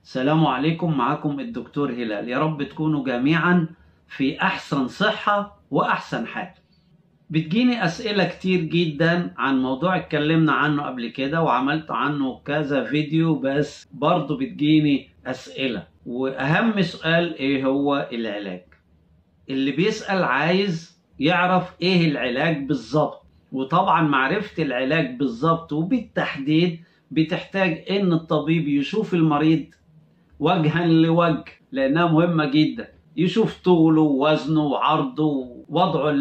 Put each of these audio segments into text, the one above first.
السلام عليكم معكم الدكتور هلال يا رب تكونوا جميعا في أحسن صحة وأحسن حال بتجيني أسئلة كتير جدا عن موضوع اتكلمنا عنه قبل كده وعملت عنه كذا فيديو بس برضه بتجيني أسئلة وأهم سؤال إيه هو العلاج اللي بيسأل عايز يعرف إيه العلاج بالظبط وطبعا معرفة العلاج بالظبط وبالتحديد بتحتاج ان الطبيب يشوف المريض وجها لوجه لانها مهمة جدا يشوف طوله ووزنه وعرضه ووضعه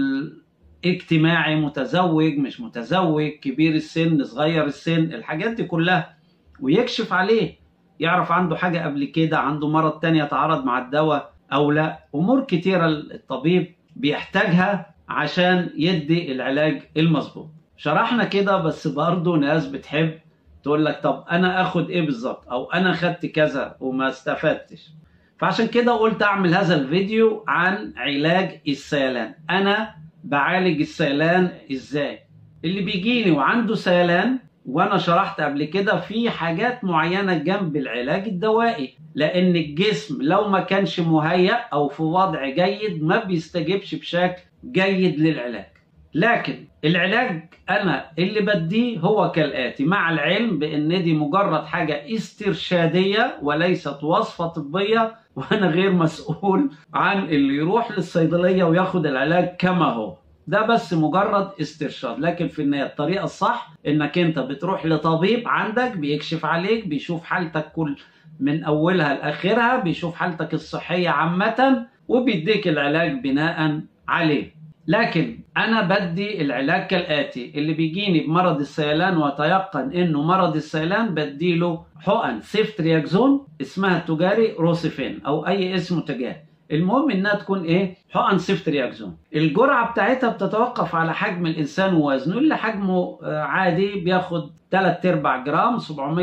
الاجتماعي متزوج مش متزوج كبير السن صغير السن الحاجات دي كلها ويكشف عليه يعرف عنده حاجة قبل كده عنده مرض تاني يتعارض مع الدواء او لا امور كتيرة الطبيب بيحتاجها عشان يدي العلاج المظبوط شرحنا كده بس برضه ناس بتحب تقول لك طب انا اخد ايه بالظبط او انا خدت كذا وما استفدتش فعشان كده قلت اعمل هذا الفيديو عن علاج السيلان انا بعالج السيلان ازاي اللي بيجيني وعنده سيلان وانا شرحت قبل كده في حاجات معينة جنب العلاج الدوائي لان الجسم لو ما كانش مهيأ او في وضع جيد ما بيستجيبش بشكل جيد للعلاج لكن العلاج انا اللي بديه هو كالاتي مع العلم بان دي مجرد حاجه استرشاديه وليست وصفه طبيه وانا غير مسؤول عن اللي يروح للصيدليه وياخد العلاج كما هو ده بس مجرد استرشاد لكن في النهايه الطريقه الصح انك انت بتروح لطبيب عندك بيكشف عليك بيشوف حالتك كل من اولها لاخرها بيشوف حالتك الصحيه عامه وبيديك العلاج بناء عليه لكن انا بدي العلاج كالاتي اللي بيجيني بمرض السيلان وتيقن انه مرض السيلان بديله حقن سيفترياكزون اسمها التجاري روسيفين او اي اسم تجاري المهم انها تكون ايه حقن سيفترياكزون الجرعه بتاعتها بتتوقف على حجم الانسان ووزنه اللي حجمه عادي بياخد 3 ارباع جرام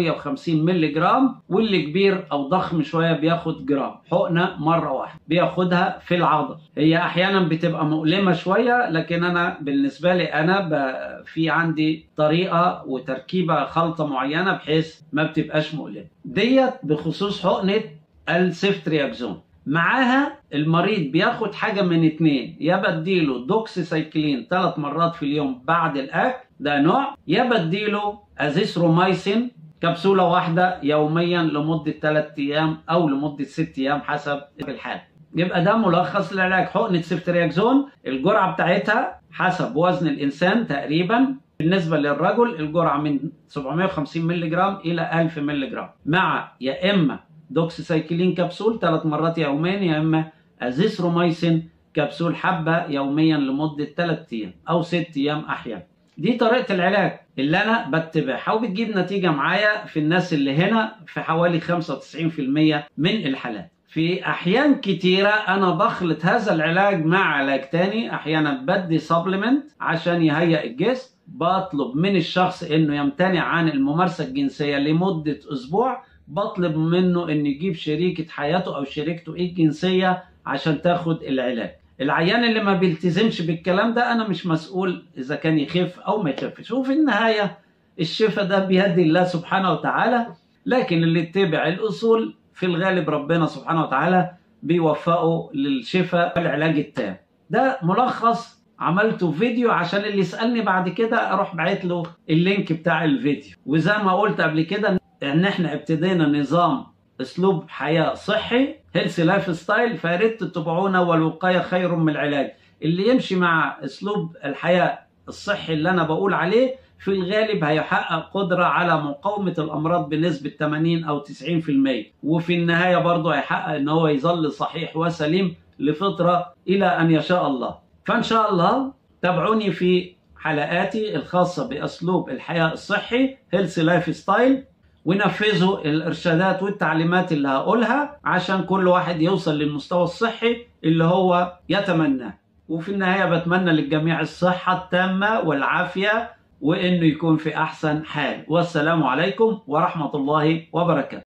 750 مللي جرام واللي كبير او ضخم شويه بياخد جرام حقنه مره واحده بياخدها في العضل هي احيانا بتبقى مؤلمه شويه لكن انا بالنسبه لي انا ب... في عندي طريقه وتركيبه خلطه معينه بحيث ما بتبقاش مؤلمه ديت بخصوص حقنه السيفترياكزون معاها المريض بياخد حاجه من اتنين يا بديله دوكسيسايكلين ثلاث مرات في اليوم بعد الاكل ده نوع يا بديله ازيثرومايسين كبسوله واحده يوميا لمده 3 ايام او لمده 6 ايام حسب الحال يبقى ده ملخص العلاج حقنه سيفترياكزون الجرعه بتاعتها حسب وزن الانسان تقريبا بالنسبه للرجل الجرعه من 750 مللي جرام الى 1000 مللي جرام مع يا اما دوكسيسايكلين كبسول ثلاث مرات يوميا يا اما ازيثرومايسين كبسول حبه يوميا لمده 3 ايام او 6 ايام احيانا دي طريقه العلاج اللي انا بتبعها وبتجيب نتيجه معايا في الناس اللي هنا في حوالي 95% من الحالات في احيان كتيره انا بخلط هذا العلاج مع علاج تاني احيانا بدي سبلمنت عشان يهيئ الجسم بطلب من الشخص انه يمتنع عن الممارسه الجنسيه لمده اسبوع بطلب منه ان يجيب شريكة حياته او شريكته الجنسية عشان تاخد العلاج العيان اللي ما بيلتزمش بالكلام ده انا مش مسؤول اذا كان يخف او ما يخفش وفي النهاية الشفاء ده بيد الله سبحانه وتعالى لكن اللي اتبع الاصول في الغالب ربنا سبحانه وتعالى بيوفقه للشفاء والعلاج التام ده ملخص عملته فيديو عشان اللي يسألني بعد كده اروح بعت له اللينك بتاع الفيديو وزي ما قلت قبل كده ان احنا ابتدينا نظام اسلوب حياه صحي هيلثي لايف ستايل فياريت تتابعونا والوقايه خير من العلاج اللي يمشي مع اسلوب الحياه الصحي اللي انا بقول عليه في الغالب هيحقق قدرة على مقاومة الأمراض بنسبة 80 أو 90% وفي النهاية برضه هيحقق إن هو يظل صحيح وسليم لفترة إلى أن يشاء الله فإن شاء الله تابعوني في حلقاتي الخاصة بأسلوب الحياة الصحي هيلثي لايف ستايل ونفذوا الارشادات والتعليمات اللي هقولها عشان كل واحد يوصل للمستوى الصحي اللي هو يتمناه وفي النهايه بتمنى للجميع الصحه التامه والعافيه وانه يكون في احسن حال والسلام عليكم ورحمه الله وبركاته